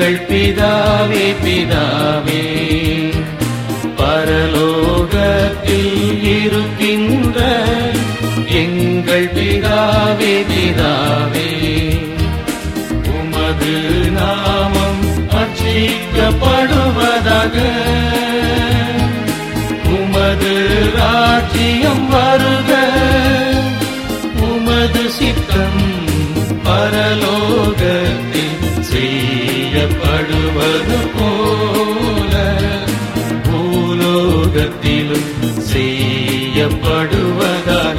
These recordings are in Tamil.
எங்கள் பிதாவே பிதாவே பரலோகத்தில் இருக்கின்ற எங்கள் பிதாவே பிதாவே உமது நாமம் அர்ச்சிக்கப்படுவதாக உமது ராஜ்யம் வருக உமது சித்தம் பரலோகத்தில் செய்யப்படுவது போல பூலோகத்திலும் செய்யப்படுவதாக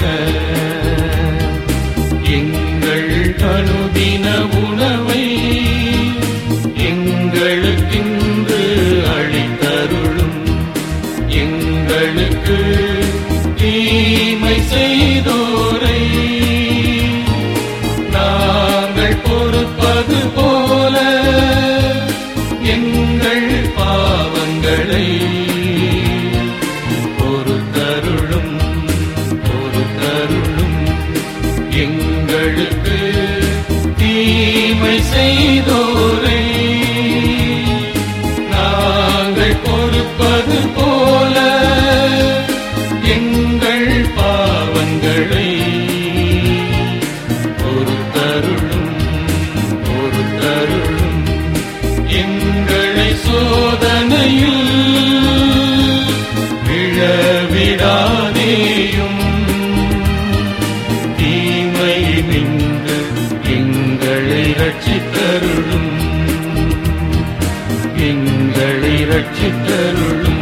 எங்கள் அனுதின உணவை எங்களுக்கென்று அளித்தருளும் எங்களுக்கு தீமை செய்தோரை நாங்கள் பொறுப்பது போல எங்கள் பாவங்களை பொறுத்தருளும் பொறுத்தருளும் எங்களுக்கு தீமை செய்தோரை நாங்கள் பொறுப்பது போல எங்கள் பாவங்களை பொறுத்தருளும் பொறுத்தருளும் எங்களை சோதனையில் விழவிடாதேயும் தீமை நின்று எங்களை ரட்சித்தருளும் எங்களை ரட்சித்தருளும்